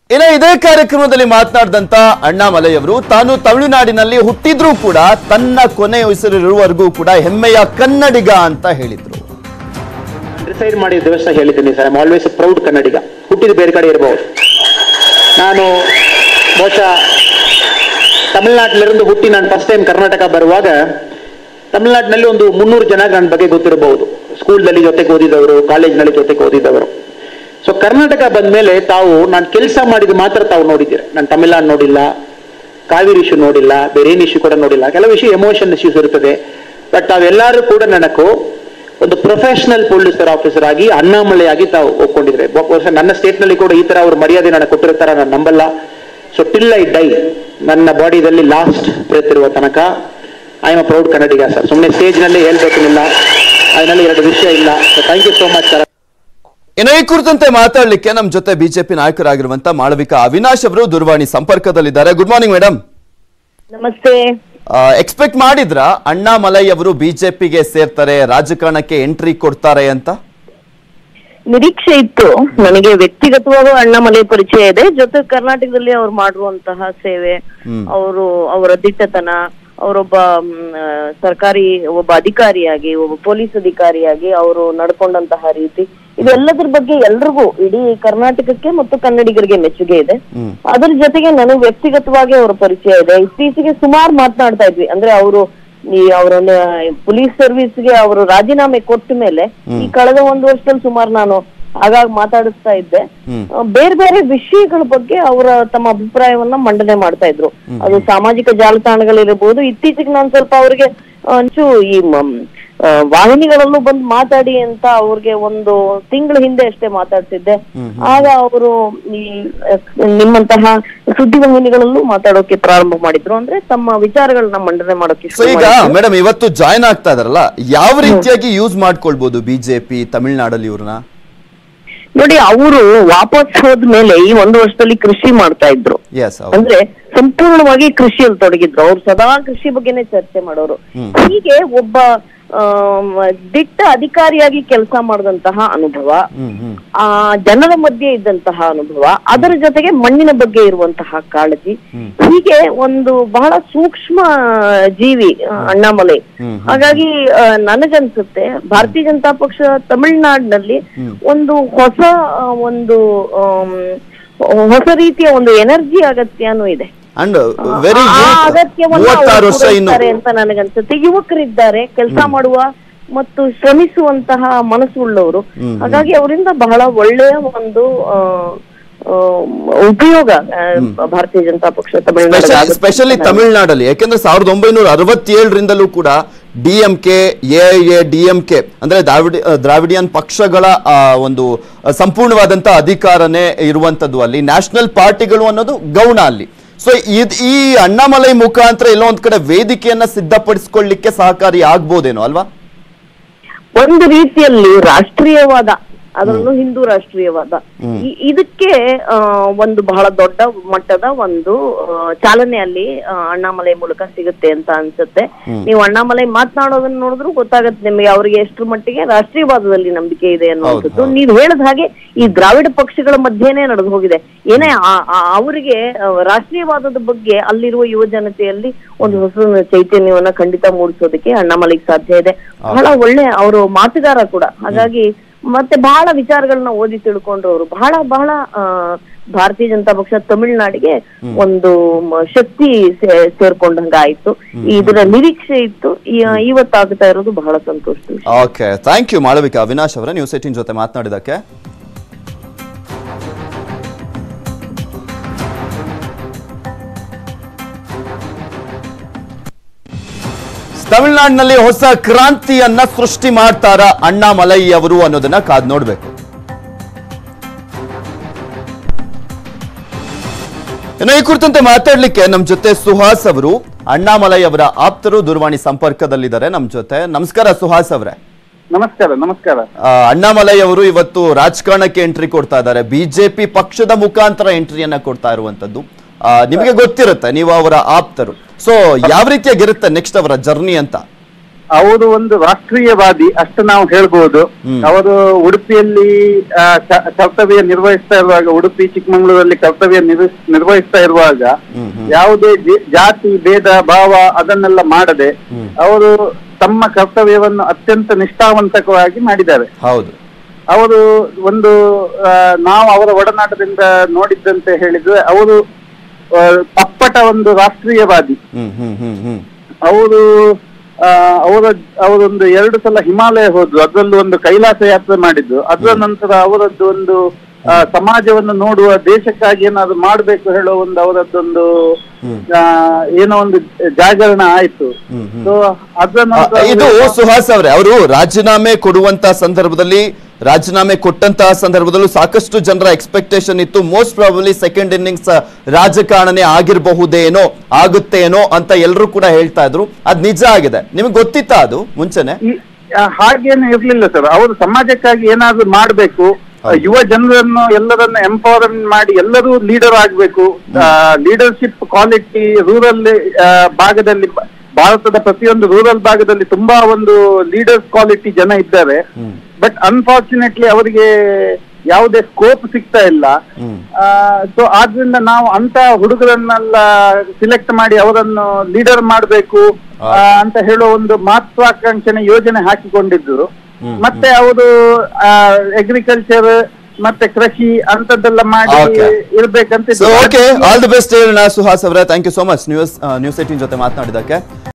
ಇನ್ನು ಇದೇ ಕಾರ್ಯಕ್ರಮದಲ್ಲಿ ಮಾತನಾಡಿದಂತ ಅಣ್ಣಾಮಲೈಯವರು ತಾನು ತಮಿಳುನಾಡಿನಲ್ಲಿ ಹುಟ್ಟಿದ್ರೂ ಕೂಡ ತನ್ನ ಕೊನೆ ಉಸಿರಿರುವವರೆಗೂ ಕೂಡ ಹೆಮ್ಮೆಯ ಕನ್ನಡಿಗ ಅಂತ ಹೇಳಿದ್ರು ಡಿಸೈಡ್ ಮಾಡಿದ ದಿವಸ ಹೇಳಿದ್ದೀನಿ sir I'm always proud Kannadiga ಹುಟ್ಟಿದ ಬೇರೆ ಕಡೆ ಇರಬಹುದು ನಾನು ಬಹುಶಃ ತಮಿಳ್ನಾட்டிಲಿருந்து ಹುಟ್ಟಿ ನಾನು ಫಸ್ಟ್ ಟೈಮ್ ಕರ್ನಾಟಕ ಬರುವಾಗ ತಮಿಳ್ನಾಡಿನಲ್ಲಿ ಒಂದು ಮುನ್ನೂರು ಜನ ನನ್ನ ಬಗ್ಗೆ ಗೊತ್ತಿರಬಹುದು ಸ್ಕೂಲ್ನಲ್ಲಿ ಜೊತೆಗೆ ಓದಿದವರು ಕಾಲೇಜ್ನಲ್ಲಿ ಜೊತೆಗೆ ಓದಿದವರು ಸೊ ಕರ್ನಾಟಕ ಬಂದ್ಮೇಲೆ ತಾವು ನಾನು ಕೆಲಸ ಮಾಡಿದ ಮಾತ್ರ ತಾವು ನೋಡಿದ್ದೀರಿ ನಾನು ತಮಿಳ್ನಾಡು ನೋಡಿಲ್ಲ ಕಾವೇರಿ ಇಶ್ಯೂ ನೋಡಿಲ್ಲ ಬೇರೆ ಏನು ಇಶ್ಯೂ ಕೂಡ ನೋಡಿಲ್ಲ ಕೆಲವು ವಿಷಯ ಎಮೋಷನ್ ಇಶ್ಯೂಸ್ ಇರ್ತದೆ ಬಟ್ ತಾವೆಲ್ಲರೂ ಕೂಡ ನನಗೂ ಒಂದು ಪ್ರೊಫೆಷನಲ್ ಪೊಲೀಸರ್ ಆಫೀಸರ್ ಆಗಿ ಅಣ್ಣಾಮಲೆ ಆಗಿ ತಾವು ಒಪ್ಕೊಂಡಿದ್ರೆ ಬಹುಶಃ ನನ್ನ ಸ್ಟೇಟ್ ನಲ್ಲಿ ಕೂಡ ಈ ತರ ಅವ್ರ ಮರ್ಯಾದೆ ನನಗೆ ಕೊಟ್ಟಿರ್ತಾರ ನಾನು ನಂಬಲ್ಲ ಸೊ ಟಿಲ್ ಐ ಡೈ ನನ್ನ ಬಾಡಿದಲ್ಲಿ ಲಾಸ್ಟ್ ಬ್ರೆತ್ ಇರುವ ತನಕ I am a proud Kannadiga sir ಸುಮ್ಮನೆ ಸ್ಟೇಜ್ ನಲ್ಲಿ ಹೇಳ್ಬೇಕೇನಿಲ್ಲ ಅದರಲ್ಲಿ ಎರಡು ವಿಷಯ ಇಲ್ಲ so thank you so much sir ಇನ್ನು ಈ ಕುರಿತಂತೆ ಮಾತಾಡ್ಲಿಕ್ಕೆ ನಮ್ಮ ಜೊತೆ ಬಿಜೆಪಿ ನಾಯಕರಾಗಿರುವಂತ ಮಾಳವಿಕಾ ಅವಿನಾಶ್ ಅವರು ದೂರವಾಣಿ ಸಂಪರ್ಕದಲ್ಲಿದ್ದಾರೆ ಗುಡ್ ಮಾರ್ನಿಂಗ್ ಮೇಡಮ್ ನಮಸ್ತೆ ಎಕ್ಸ್ಪೆಕ್ಟ್ ಮಾಡಿದ್ರ ಅಣ್ಣಾಮಲೈ ಅವರು ಬಿಜೆಪಿಗೆ ಸೇರ್ತಾರೆ ರಾಜಕಾರಣಕ್ಕೆ ಎಂಟ್ರಿ ಕೊಡ್ತಾರೆ ಅಂತ ನಿರೀಕ್ಷೆ ಇತ್ತು ನನಗೆ ವ್ಯಕ್ತಿಗತವಾಗೂ ಅಣ್ಣಾಮಲೈ ಪರಿಚಯ ಇದೆ ಜೊತೆ ಕರ್ನಾಟಕದಲ್ಲಿ ಅವ್ರು ಮಾಡಿರುವಂತಹ ಸೇವೆ ಹ್ಮ್. ಅವರು ಅವರ ದಿಟ್ಟತನ ಅವರೊಬ್ಬ ಮ್, ಆ, ಸರ್ಕಾರಿ ಒಬ್ಬ ಅಧಿಕಾರಿಯಾಗಿ ಒಬ್ಬ ಪೊಲೀಸ್ ಅಧಿಕಾರಿಯಾಗಿ ಅವರು ನಡ್ಕೊಂಡಂತಹ ರೀತಿ ಇದೆಲ್ಲದ್ರ ಬಗ್ಗೆ ಎಲ್ರಿಗೂ ಇಡೀ ಕರ್ನಾಟಕಕ್ಕೆ ಮತ್ತು ಕನ್ನಡಿಗರಿಗೆ ಮೆಚ್ಚುಗೆ ಇದೆ ಹ್ಮ್. ಅದ್ರ ಜೊತೆಗೆ ನನಗೆ ವ್ಯಕ್ತಿಗತವಾಗಿ ಅವರ ಪರಿಚಯ ಇದೆ ಇತ್ತೀಚೆಗೆ ಸುಮಾರು ಮಾತನಾಡ್ತಾ ಇದ್ವಿ ಅಂದ್ರೆ ಅವರು ಈ ಅವರನ್ನ ಪೊಲೀಸ್ ಸರ್ವಿಸ್ಗೆ ಅವರು ರಾಜೀನಾಮೆ ಕೊಟ್ಟ ಮೇಲೆ ಈ ಕಳೆದ ಒಂದು ವರ್ಷದಲ್ಲಿ ಸುಮಾರು ನಾನು ಆಗಾಗ ಮಾತಾಡಿಸ್ತಾ ಇದ್ದೆ ಹ್ಮ್. ಆ, ಬೇರೆ ಬೇರೆ ವಿಷಯಗಳ ಬಗ್ಗೆ ಅವರ ತಮ್ಮ ಅಭಿಪ್ರಾಯವನ್ನ ಮಂಡನೆ ಮಾಡ್ತಾ ಇದ್ರು ಅದು ಸಾಮಾಜಿಕ ಜಾಲತಾಣಗಳಿರಬಹುದು ಇತ್ತೀಚೆಗೆ ನಾನು ಸ್ವಲ್ಪ ಅವರಿಗೆ ಒಂಚು ಈ ಮ- ಆ, ವಾಹಿನಿಗಳಲ್ಲೂ ಬಂದು ಮಾತಾಡಿ ಅಂತ ಅವ್ರಿಗೆ ಒಂದು ತಿಂಗಳ ಹಿಂದೆ ಅಷ್ಟೇ ಮಾತಾಡ್ತಿದ್ದೆ ಆಗ ಅವರು ಈ ಆ, ನಿಮ್ಮಂತಹ ಸುದ್ದಿವಾಹಿನಿಗಳಲ್ಲೂ ಮಾತಾಡೋಕೆ ಪ್ರಾರಂಭ ಮಾಡಿದ್ರು ಅಂದ್ರೆ ತಮ್ಮ ವಿಚಾರಗಳನ್ನ ಮಂಡನೆ ಮಾಡೋಕೆ ಸೊ ಶುರು ಈಗ ಮಾಡಿದ್ರು. ಮೇಡಮ್ ಇವತ್ತು ಜಾಯ್ನ್ ಆಗ್ತಾ ಇದಾರಲ್ಲ ಯಾವ ರೀತಿಯಾಗಿ ಯೂಸ್ ಮಾಡ್ಕೊಳ್ಬಹುದು ಬಿಜೆಪಿ ತಮಿಳ್ನಾಡಲ್ಲಿ ಇವ್ರನ್ನ ನೋಡಿ ಅವರು ವಾಪಸ್ ಹೋದ್ಮೇಲೆ ಈ ಒಂದು ವರ್ಷದಲ್ಲಿ ಕೃಷಿ ಮಾಡ್ತಾ ಇದ್ರು ಎಸ್ ಅಂದ್ರೆ ಸಂಪೂರ್ಣವಾಗಿ ಕೃಷಿಯಲ್ಲಿ ತೊಡಗಿದ್ರು ಅವ್ರು ಸದಾ ಕೃಷಿ ಬಗ್ಗೆನೇ ಚರ್ಚೆ ಮಾಡೋರು ಹೀಗೆ ಒಬ್ಬ ಆಮ್, ದಿಟ್ಟ ಅಧಿಕಾರಿಯಾಗಿ ಕೆಲಸ ಮಾಡಿದಂತಹ ಅನುಭವ ಹ್ಮ್ ಹ್ಮ್ ಆ ಜನರ ಮಧ್ಯೆ ಇದ್ದಂತಹ ಅನುಭವ ಅದರ ಜೊತೆಗೆ ಮಣ್ಣಿನ ಬಗ್ಗೆ ಇರುವಂತಹ ಕಾಳಜಿ ಹೀಗೆ ಒಂದು ಬಹಳ ಸೂಕ್ಷ್ಮ ಜೀವಿ ಆ, ಅಣ್ಣಾಮಲೈ ಹ್ಮ್, ಹಾಗಾಗಿ ಆ, ನನಗನ್ಸುತ್ತೆ ಭಾರತೀಯ ಜನತಾ ಪಕ್ಷ ತಮಿಳ್ನಾಡಿನಲ್ಲಿ ಒಂದು ಹೊಸ ಆ, ಒಂದು ಆಮ್, ಹೊಸ ರೀತಿಯ ಒಂದು ಎನರ್ಜಿ ಅಗತ್ಯನೂ ಇದೆ ಅಂಡ್ ವೆರಿ ಆ ಅಗತ್ಯವನ್ನ ಮೂವತ್ತಾರು ಅವರು ವರ್ಷ ಇನ್ನು ಪೂರೈಸ್ತಾರೆ ಅಂತ ನನಗನ್ಸುತ್ತೆ ಯುವಕರಿದ್ದಾರೆ ಕೆಲಸ ಮಾಡುವ ಮತ್ತು ಶ್ರಮಿಸುವಂತಹ ಮನಸ್ಸುಳ್ಳವರು ಹಾಗಾಗಿ ಅವರಿಂದ ಬಹಳ ಒಳ್ಳೆಯ ಒಂದು ಆ, ಆ, ಉಪಯೋಗ ಆ, ಭಾರತೀಯ ಜನತಾ ಪಕ್ಷ ತಮಿಳುನಾಡು ಸ್ಪೆಷಲಿ ತಮಿಳ್ನಾಡಲ್ಲಿ ಯಾಕೆಂದ್ರೆ ಸಾವಿರದ ಒಂಬೈನೂರ ಅರವತ್ತೇಳರಿಂದಲೂ ಕೂಡ D M K A A D M K ಅಂದ್ರೆ ದ್ರಾವಿಡಿ ಆ, ದ್ರಾವಿಡಿಯನ್ ಪಕ್ಷಗಳ ಆ, ಒಂದು ಆ, ಸಂಪೂರ್ಣವಾದಂತ ಅಧಿಕಾರನೇ ಇರುವಂತದ್ದು ಅಲ್ಲಿ ನ್ಯಾಷನಲ್ ಪಾರ್ಟಿಗಳು ಅನ್ನೋದು ಗೌಣ ಅಲ್ಲಿ ಸೊ ಈ ಅಣ್ಣಾಮಲೈ ಮುಖಾಂತರ ಎಲ್ಲೋ ಒಂದ್ ಕಡೆ ವೇದಿಕೆಯನ್ನ ಸಿದ್ಧಪಡಿಸ್ಕೊಳ್ಳಿಕ್ಕೆ ಸಹಕಾರಿ ಆಗ್ಬೋದೇನೋ ಅಲ್ವಾ ಒಂದು ರೀತಿಯಲ್ಲಿ ರಾಷ್ಟ್ರೀಯವಾದ ಅದರಲ್ಲೂ ಹಿಂದೂ ರಾಷ್ಟ್ರೀಯವಾದ ಈ- ಇದಕ್ಕೆ ಆ, ಒಂದು ಬಹಳ ದೊಡ್ಡ ಮಟ್ಟದ ಒಂದು ಆ, ಚಾಲನೆ ಅಲ್ಲಿ ಆ, ಅಣ್ಣಾಮಲೈ ಮೂಲಕ ಸಿಗುತ್ತೆ ಅಂತ ಅನ್ಸುತ್ತೆ ನೀವು ಅಣ್ಣಾಮಲೈ ಮಾತನಾಡೋದನ್ನ ನೋಡಿದ್ರು ಗೊತ್ತಾಗತ್ತೆ ನಿಮಗೆ ಅವರಿಗೆ ಎಷ್ಟರ ಮಟ್ಟಿಗೆ ರಾಷ್ಟ್ರೀಯವಾದದಲ್ಲಿ ನಂಬಿಕೆ ಇದೆ ಅನ್ನುವಂಥದ್ದು ನೀವು ಹೇಳಿದ ಹಾಗೆ ಈ ದ್ರಾವಿಡ ಪಕ್ಷಗಳ ಮಧ್ಯೆನೇ ನಡೆದು ಹೋಗಿದೆ ಏನೇ ಆ- ಆ- ಅವರಿಗೆ ಆ, ರಾಷ್ಟ್ರೀಯವಾದದ ಬಗ್ಗೆ ಅಲ್ಲಿರುವ ಯುವ ಜನತೆಯಲ್ಲಿ ಒಂದು ಹೊಸ ಚೈತನ್ಯವನ್ನ ಖಂಡಿತ ಮೂಡಿಸೋದಕ್ಕೆ ಅಣ್ಣಾಮಲೈಗೆ ಸಾಧ್ಯ ಇದೆ ಬಹಳ ಒಳ್ಳೆ ಅವರು ಮಾತುಗಾರ ಕೂಡ ಹಾಗಾಗಿ ಮತ್ತೆ ಬಹಳ ವಿಚಾರಗಳನ್ನ ಓದಿ ತಿಳ್ಕೊಂಡ್ರವರು ಬಹಳ ಬಹಳ ಆ, ಭಾರತೀಯ ಜನತಾ ಪಕ್ಷ ತಮಿಳುನಾಡಿಗೆ ಒಂದು ಮ- ಶಕ್ತಿ ಸೇ- ಸೇರ್ಕೊಂಡಂಗ ಆಯ್ತು ಇದರ ನಿರೀಕ್ಷೆ ಇತ್ತು ಈ- ಇವತ್ತಾಗ್ತಾ ಇರೋದು ಬಹಳ ಸಂತೋಷದ ವಿಷಯ okay thank you Malavika Avinash ಅವರ ನ್ಯೂಸ್ ಏಟಿನ್ ಜೊತೆ ಮಾತನಾಡಿದಕ್ಕೆ ತಮಿಳುನಾಡಿನಲ್ಲಿ ಹೊಸ ಕ್ರಾಂತಿಯನ್ನ ಸೃಷ್ಟಿ ಮಾಡ್ತಾರ ಅಣ್ಣಾಮಲೈ ಅವರು ಅನ್ನೋದನ್ನ ಕಾದ್ ನೋಡ್ಬೇಕು ಇನ್ನು ಈ ಕುರಿತಂತೆ ಮಾತಾಡ್ಲಿಕ್ಕೆ ನಮ್ ಜೊತೆ ಸುಹಾಸ್ ಅವರು ಅಣ್ಣಾಮಲೈ ಅವರ ಆಪ್ತರು ದೂರವಾಣಿ ಸಂಪರ್ಕದಲ್ಲಿದ್ದಾರೆ ನಮ್ ಜೊತೆ ನಮಸ್ಕಾರ ಸುಹಾಸ್ ಅವರೇ ನಮಸ್ಕಾರ ನಮಸ್ಕಾರ ಆ, ಅಣ್ಣಾಮಲೈ ಅವರು ಇವತ್ತು ರಾಜಕಾರಣಕ್ಕೆ ಎಂಟ್ರಿ ಕೊಡ್ತಾ ಇದ್ದಾರೆ ಬಿಜೆಪಿ ಪಕ್ಷದ ಮುಖಾಂತರ ಎಂಟ್ರಿಯನ್ನ ಕೊಡ್ತಾ ಇರುವಂತದ್ದು ಆ, ನಿಮಗೆ ಗೊತ್ತಿರುತ್ತೆ ನೀವು ಅವರ ಆಪ್ತರು ಸೊ ಯಾವ ರೀತಿಯಾಗಿರುತ್ತೆ ನೆಕ್ಸ್ಟ್ ಅವರ ಜರ್ನಿ ಅಂತ ಅವರು ಒಂದು ರಾಷ್ಟ್ರೀಯವಾದಿ ಅಷ್ಟು ನಾವು ಹೇಳ್ಬೋದು ಹ್ಮ್. ಅವರು ಉಡುಪಿಯಲ್ಲಿ ಆ, ಕ- ಕರ್ತವ್ಯ ನಿರ್ವಹಿಸ್ತಾ ಇರುವಾಗ ಉಡುಪಿ ಚಿಕ್ಕಮಗಳೂರಲ್ಲಿ ಕರ್ತವ್ಯ ನಿರ್ವ- ನಿರ್ವಹಿಸ್ತಾ ಇರುವಾಗ ಹ್ಮ್, ಹ್ಮ್. ಯಾವುದೇ ಜಿ- ಜಾತಿ ಭೇದ ಭಾವ ಅದನ್ನೆಲ್ಲ ಮಾಡದೆ ಹ್ಮ್. ಅವರು ತಮ್ಮ ಕರ್ತವ್ಯವನ್ನು ಅತ್ಯಂತ ನಿಷ್ಠಾವಂತಕವಾಗಿ ಮಾಡಿದ್ದಾರೆ ಹೌದು ಅವರು ಒಂದು ಆ, ನಾವು ಅವರ ಒಡನಾಟದಿಂದ ನೋಡಿದ್ದಂತೆ ಹೇಳಿದ್ರೆ ಅವರು ಆ, ಅಪ್ಪಟ ಒಂದು ರಾಷ್ಟ್ರೀಯವಾದಿ ಹ್ಮ್ ಹ್ಮ್ ಹ್ಮ್ ಹ್ಮ್ ಅವರು ಆ, ಅವರ ಅವರೊಂದು ಎರಡು ಸಲ ಹಿಮಾಲಯ ಹೋದ್ರು ಅದರಲ್ಲೂ ಒಂದು ಕೈಲಾಸ ಯಾತ್ರೆ ಮಾಡಿದ್ರು ಅದರ ನಂತರ ಅವರದ್ದು ಒಂದು ಆ, ಸಮಾಜವನ್ನು ನೋಡುವ ದೇಶಕ್ಕಾಗಿ ಏನಾದ್ರು ಮಾಡ್ಬೇಕು ಹೇಳೋ ಒಂದು ಅವರದ್ದೊಂದು ಆ, ಏನೋ ಒಂದು ಜಾಗರಣ ಆಯ್ತು ಹ್ಮ್, ಹ್ಮ್. ಸೊ ಅದರ ಆ, ನಂತರ ಇದು ಅವರು- ಸುಹಾಸ್ ಅವರೇ ಅವರು ರಾಜೀನಾಮೆ ಕೊಡುವಂತ ಸಂದರ್ಭದಲ್ಲಿ ರಾಜೀನಾಮೆ ಕೊಟ್ಟಂತಹ ಸಂದರ್ಭದಲ್ಲೂ ಸಾಕಷ್ಟು ಜನರ ಎಕ್ಸ್ಪೆಕ್ಟೇಷನ್ ಇತ್ತು ಮೋಸ್ಟ್ ಪ್ರಾಬಲಿ ಸೆಕೆಂಡ್ ಇನ್ನಿಂಗ್ಸ್ ರಾಜಕಾರಣನೆ ಆಗಿರಬಹುದೇನೋ ಆಗುತ್ತೇನೋ ಅಂತ ಎಲ್ಲರೂ ಕೂಡ ಹೇಳ್ತಾ ಇದ್ರು ಅದ್ ನಿಜ ಆಗಿದೆ ನಿಮ್ಗೆ ಗೊತ್ತಿತ್ತಾ ಅದು ಮುಂಚೆನೆ ಈ- ಆ, ಹಾಗೇನು ಇರ್ಲಿಲ್ಲ ಸರ್ ಅವರು ಸಮಾಜಕ್ಕಾಗಿ ಏನಾದ್ರು ಮಾಡ್ಬೇಕು ಆ, ಯುವ ಜನರನ್ನು ಎಲ್ಲರನ್ನ ಎಂಪವರ್ಮೆಂಟ್ ಮಾಡಿ ಎಲ್ಲರೂ ಲೀಡರ್ ಆಗ್ಬೇಕು ಲೀಡರ್ಶಿಪ್ ಕ್ವಾಲಿಟಿ ರೂರಲ್ ಭಾಗದಲ್ಲಿ ಬ- ಭಾರತದ ಪ್ರತಿಯೊಂದು ರೂರಲ್ ಭಾಗದಲ್ಲಿ ತುಂಬಾ ಒಂದು ಲೀಡರ್ಸ್ ಕ್ವಾಲಿಟಿ ಜನ ಇದ್ದಾರೆ ಬಟ್ ಅನ್ಫಾರ್ಚುನೇಟ್ಲಿ ಅವರಿಗೆ ಯಾವುದೇ ಸ್ಕೋಪ್ ಸಿಗ್ತಾ ಇಲ್ಲ ಹ್ಮ್. ಸೊ ಆದ್ರಿಂದ ನಾವು ಅಂತ ಹುಡುಗರನ್ನೆಲ್ಲ ಸಿಲೆಕ್ಟ್ ಮಾಡಿ ಅವರನ್ನು ಲೀಡರ್ ಮಾಡಬೇಕು ಅಂತ ಹೇಳೋ ಒಂದು ಮಹತ್ವಾಕಾಂಕ್ಷೆನ ಯೋಜನೆ ಹಾಕಿಕೊಂಡಿದ್ರು ಮತ್ತೆ ಅವರು ಅಗ್ರಿಕಲ್ಚರ್ ಮತ್ತೆ ಕೃಷಿ ಅಂತದ್ದೆಲ್ಲ ಮಾಡಿ Okay. ಇರ್ಬೇಕಂತ ಸೊ ಓಕೆ ಆಲ್ ದಿ ಬೆಸ್ಟ್ ಹೇಳೋಣ ಸುಹಾಸ್ ಅವರೇ thank you so much news news eighteen ಜೊತೆ ಮಾತನಾಡಿದಕ್ಕೆ